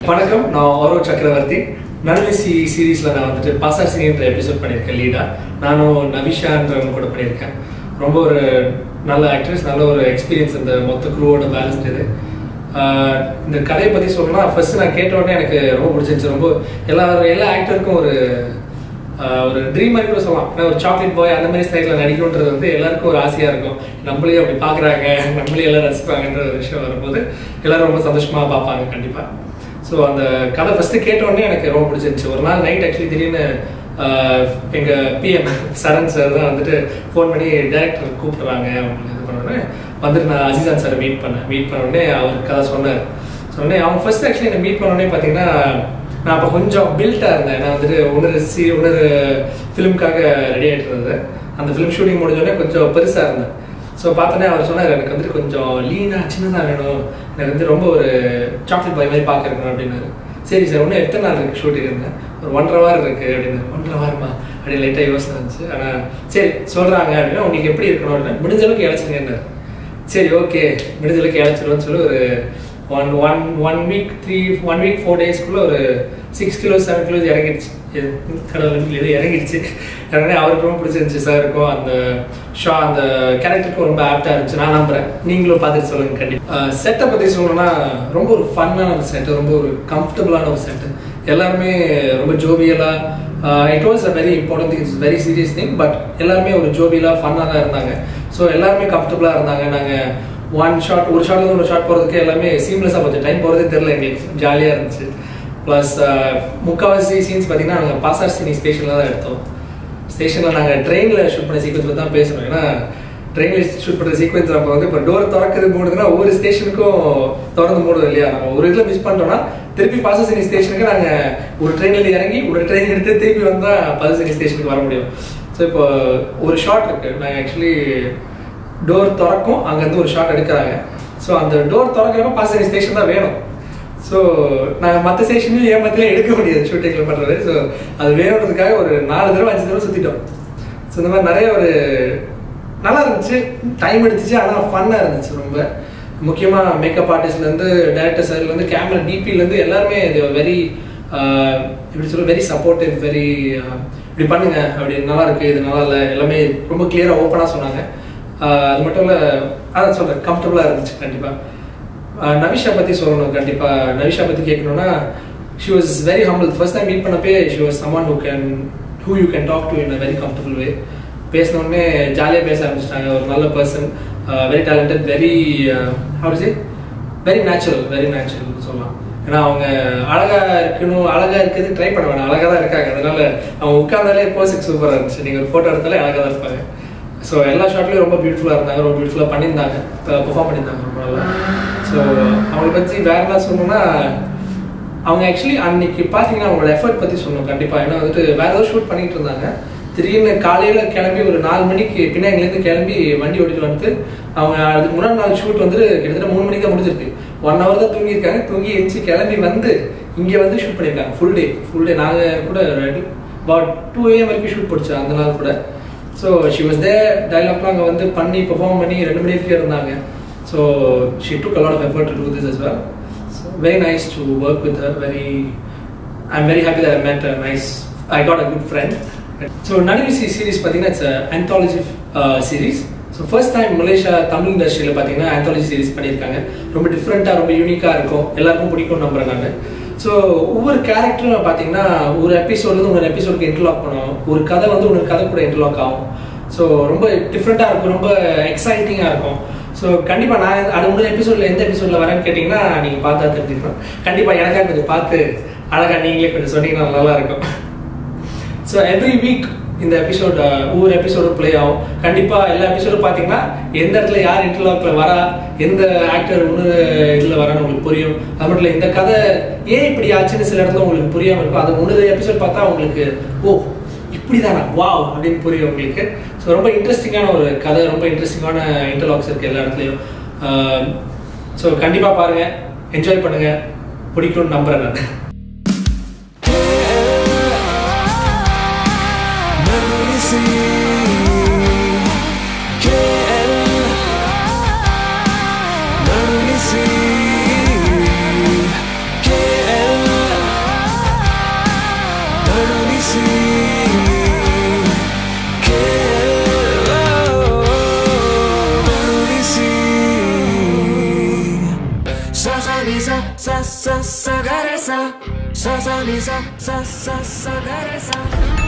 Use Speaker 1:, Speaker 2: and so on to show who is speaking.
Speaker 1: வணக்கம் நான் ஓரோ சக்கரவர்த்தி நடுவிசி சீரீஸில் நான் வந்துட்டு பாசாசினின்ற எபிசோட் பண்ணியிருக்கேன் லீடா நானும் நவிஷான்றவங்க கூட பண்ணியிருக்கேன் ரொம்ப ஒரு நல்ல ஆக்ட்ரஸ் நல்ல ஒரு எக்ஸ்பீரியன்ஸ் இந்த மொத்த குரூவோட பேலன்ஸ் இது ஆஹ் இந்த கதையை பற்றி சொல்லணும்னா ஃபர்ஸ்ட் நான் கேட்ட உடனே எனக்கு ரொம்ப பிடிச்சிருந்துச்சு ரொம்ப எல்லா எல்லா ஆக்டருக்கும் ஒரு ஆஹ் ஒரு ட்ரீம் மாதிரி கூட சொல்லலாம் ஏன்னா ஒரு சாக்லேட் பாய் அந்த மாதிரி ஸ்டைலில் நடிக்கணுன்றது வந்து எல்லாருக்கும் ஒரு ஆசையாக இருக்கும் நம்மளையும் அப்படி பார்க்குறாங்க நம்மளையும் எல்லாரும் ரசிப்பாங்கன்ற ஒரு விஷயம் வரும்போது எல்லாரும் ரொம்ப சந்தோஷமாக பார்ப்பாங்க கண்டிப்பாக ஸோ அந்த கதை ஃபஸ்ட்டு கேட்ட உடனே எனக்கு ரொம்ப பிடிச்சிருந்துச்சு ஒரு நாள் நைட் ஆக்சுவலி திடீர்னு ஆஹ் எங்க பிஎம் சரண் சார் தான் வந்துட்டு ஃபோன் பண்ணி டேரக்டர் கூப்பிடுறாங்க அப்படின்னு இது பண்ண உடனே வந்துட்டு நான் அஜிசான் சார் மீட் பண்ணேன் மீட் பண்ண உடனே அவர் கதை சொன்னார் சொன்னே அவங்க ஃபர்ஸ்ட் ஆக்சுவலி என்னை மீட் பண்ண உடனே பார்த்தீங்கன்னா நான் அப்போ கொஞ்சம் பில்ட்டாக இருந்தேன் நான் வந்துட்டு உணர் சி உணர் ஃபிலிம்காக ரெடி ஆகிட்டு இருந்தேன் அந்த ஃபிலிம் ஷூட்டிங் முடிஞ்சோடனே கொஞ்சம் பெருசாக இருந்தேன் ஸோ பார்த்தோன்னே அவர் சொன்னார் எனக்கு வந்துட்டு கொஞ்சம் லீனாக சின்னதாக வேணும் எனக்கு வந்து ரொம்ப ஒரு சாக்லேட் பாய் மாதிரி பார்க்கணும் அப்படின்னாரு சரி சார் இன்னும் எத்தனை நாள் இருக்குது ஷூட்டிங் இருந்தேன் ஒரு ஒன்றரை வாரம் இருக்குது அப்படின்னு ஒன்றரை வாரமா அப்படின்னு லைட்டாக யோசனை இருந்துச்சு ஆனால் சரி சொல்கிறாங்க அப்படின்னா உங்களுக்கு எப்படி இருக்கணும் அப்படின்னா முடிஞ்ச அளவுக்கு இழைச்சிருங்கன்னாரு சரி ஓகே முடிஞ்ச அளவுக்கு இழைச்சிருவோன்னு சொல்லி ஒரு one one one week three one week four டேஸ்க்குள்ளே ஒரு சிக்ஸ் கிலோ செவன் கிலோஸ் இறங்கிடுச்சு இது கடவுள் இது இறங்கிடுச்சு உடனே அவருக்கு ரொம்ப பிடிச்சிருந்துச்சு சாருக்கும் அந்த ஷா அந்த கேரக்டருக்கும் ரொம்ப ஆப்டாக இருந்துச்சு நான் நம்புறேன் நீங்களும் பார்த்துட்டு சொல்லுங்க கண்டிப்பாக செட்டை பற்றி சொல்லணும்னா ரொம்ப ஒரு ஃபன்னான ஒரு செட்டு ரொம்ப ஒரு கம்ஃபர்டபுளான ஒரு செட்டு எல்லாருமே ரொம்ப ஜோவியலாக it was a very important thing it's very serious thing but எல்லாருமே ஒரு ஜோவியலாக ஃபன்னாக தான் இருந்தாங்க ஸோ எல்லாருமே கம்ஃபர்டபுளாக இருந்தாங்க நாங்கள் ஒன் ஷாட் ஒரு ஷாட்ல ஒரு ஷாட் போகிறதுக்கு எல்லாமே சீம்லெஸ்ஸாக போச்சு டைம் போகிறதே தெரில எங்களுக்கு ஜாலியாக இருந்துச்சு ப்ளஸ் முக்கால்வாசி சீன்ஸ் பார்த்தீங்கன்னா நாங்கள் பாசார் சினி ஸ்டேஷனில் தான் எடுத்தோம் ஸ்டேஷனில் நாங்கள் ட்ரெயினில் ஷூட் பண்ண சீக்வன்ஸ் பற்றி தான் பேசணும் ஏன்னா ட்ரெயினில் ஷூட் பண்ணுற சீக்வன்ஸ் நம்ம வந்து இப்போ டோர் திறக்குது மூடுதுன்னா ஒவ்வொரு ஸ்டேஷனுக்கும் திறந்து மூடுது இல்லையா நம்ம ஒரு இதில் மிஸ் பண்ணிட்டோம்னா திருப்பி பாசசினி ஸ்டேஷனுக்கு நாங்கள் ஒரு ட்ரெயினில் இறங்கி ஒரு ட்ரெயின் எடுத்து திருப்பி வந்தால் பாசசினி ஸ்டேஷனுக்கு வர முடியும் ஸோ இப்போ ஒரு ஷாட் இருக்குது நாங்கள் ஆக்சுவலி டோர் திறக்கும் அங்கேருந்து ஒரு ஷாட் எடுக்கிறாங்க ஸோ அந்த டோர் திறக்கிறப்ப பாசசினி ஸ்டேஷன் தான் வேணும் ஸோ நாங்கள் மற்ற ஸ்டேஷன்லையும் ஏமாத்திலே எடுக்க முடியாது ஷூட்டிங்கில் பண்ணுறது ஸோ அது வேணுன்றதுக்காக ஒரு நாலு தடவை அஞ்சு தடவை சுற்றிட்டோம் ஸோ இந்த மாதிரி நிறைய ஒரு நல்லா இருந்துச்சு டைம் எடுத்துச்சு ஆனால் ஃபன்னாக இருந்துச்சு ரொம்ப முக்கியமாக மேக்கப் ஆர்டிஸ்ட்லேருந்து டேரக்டர் சார்லேருந்து கேமரா டிபிலேருந்து எல்லாருமே இது வெரி எப்படி சொல்ல வெரி சப்போர்ட்டிவ் வெரி இப்படி பண்ணுங்க அப்படி நல்லா இருக்கு இது நல்லா இல்லை எல்லாமே ரொம்ப கிளியராக ஓப்பனாக சொன்னாங்க அது மட்டும் இல்லை அதான் சொல்கிறேன் கம்ஃபர்டபுளாக இருந்துச்சு கண்டிப்பாக நவிஷா பற்றி சொல்லணும் கண்டிப்பாக நவிஷா பற்றி கேட்கணும்னா she was very humble first time meet பண்ணப்பே she was someone who can who you can talk to in a very comfortable way பேசினோடனே ஜாலியாக பேச ஆரம்பிச்சிட்டாங்க ஒரு நல்ல person very talented very house very natural very natural சொல்லலாம் ஏன்னா அவங்க அழகா இருக்கணும் அழகா இருக்கிறது ட்ரை பண்ண வேணாம் அழகா தான் இருக்காங்க அதனால அவங்க உட்கார்ந்தாலே போசிக் சூப்பராக இருந்துச்சு நீங்கள் ஒரு ஃபோட்டோ எடுத்தாலே அழகாக தான் இருப்பாங்க ஸோ எல்லா ஷாட்லேயும் ரொம்ப பியூட்டிஃபுல்லாக இருந்தாங்க ரொம்ப பியூட்டிஃபுல்லாக பண்ணியிருந்தாங்க பெர்ஃபார்ம் பண்ணியிருந்தாங்க ரொம்ப நல்லா ஸோ அவங்களை பற்றி வேற என்ன சொல்லணும்னா அவங்க ஆக்சுவலி அன்னைக்கு பார்த்தீங்கன்னா அவங்களோட எஃபர்ட் பற்றி சொல்லணும் கண்டிப்பாக ஏன்னா வந்துட்டு வேற ஏதோ ஷூட் பண்ணிட்டு இருந்தாங்க திடீர்னு காலையில் கிளம்பி ஒரு நாலு மணிக்கு பின்னாங்கிலேருந்து கிளம்பி வண்டி ஓட்டிட்டு வந்து அவங்க அதுக்கு முன்னாடி நாள் ஷூட் வந்து கிட்டத்தட்ட மூணு மணிக்கு தான் முடிஞ்சிருக்கு ஒன் ஹவர் தான் தூங்கியிருக்காங்க தூங்கி எழுச்சி கிளம்பி வந்து இங்கே வந்து ஷூட் பண்ணியிருக்காங்க ஃபுல் டே ஃபுல் டே நாங்கள் கூட அபவுட் டூ ஏஎம் வரைக்கும் ஷூட் படித்தோம் அந்த நாள் கூட ஸோ ஷி வாஸ் தே டைலாக்லாம் அங்கே வந்து பண்ணி பெர்ஃபார்ம் பண்ணி ரெண்டு மணி வரைக்கும் இருந்தாங்க so she took a lot of effort to do this as well very nice to work with her very I am very happy that I met a nice I got a good friend so நடுவிசி series பார்த்தீங்கன்னா it's anthology series so first time Malaysia Tamil இண்டஸ்ட்ரியில் பார்த்தீங்கன்னா anthology series பண்ணியிருக்காங்க ரொம்ப டிஃப்ரெண்ட்டாக ரொம்ப யூனிக்காக இருக்கும் எல்லாருக்கும் பிடிக்கும் நம்புறேன் நான் ஸோ ஒவ்வொரு கேரக்டரும் பார்த்தீங்கன்னா ஒரு எபிசோட்லேருந்து ஒரு எபிசோடுக்கு இன்டர்லாக் பண்ணுவோம் ஒரு கதை வந்து ஒரு கதை கூட இன்டர்லாக் ஆகும் ஸோ ரொம்ப டிஃப்ரெண்ட்டாக இருக்கும் ரொம்ப எக்ஸைட்டிங்காக இருக்கும் ஸோ கண்டிப்பாக நான் அது முதல் எபிசோடில் எந்த எபிசோடில் வரேன்னு கேட்டிங்கன்னா நீங்கள் பார்த்தா தெரிஞ்சுக்கணும் கண்டிப்பாக எனக்காக கொஞ்சம் பார்த்து அழகாக நீங்களே கொஞ்சம் சொன்னீங்கன்னா நல்லா இருக்கும் ஸோ எவ்ரி வீக் இந்த எபிசோட் ஒவ்வொரு எபிசோடும் ப்ளே ஆகும் கண்டிப்பாக எல்லா எபிசோடும் பார்த்தீங்கன்னா எந்த இடத்துல யார் இன்டர்லாக்ல வரா எந்த ஆக்டர் இன்னொரு இதில் வரான்னு உங்களுக்கு புரியும் அது மட்டும் இல்லை இந்த கதை ஏன் இப்படி ஆச்சுன்னு சில இடத்துல உங்களுக்கு புரியாமல் இருக்கும் அது ஒன்று எபிசோட் பார்த்தா உங்களுக்கு ஓ இப்படி தானா வாவ் அப்படின்னு புரியும் உங்களுக்கு ஸோ ரொம்ப இன்ட்ரெஸ்டிங்கான ஒரு கதை ரொம்ப இன்ட்ரெஸ்டிங்கான இன்டர்லாக்ஸ் இருக்குது எல்லா இடத்துலையும் ஸோ கண்டிப்பாக பாருங்கள் என்ஜாய் பண்ணுங்கள் பிடிக்கும்னு நம்புகிறேன் நான்
Speaker 2: KL sa sa sa ni sa sa sa sa ga re sa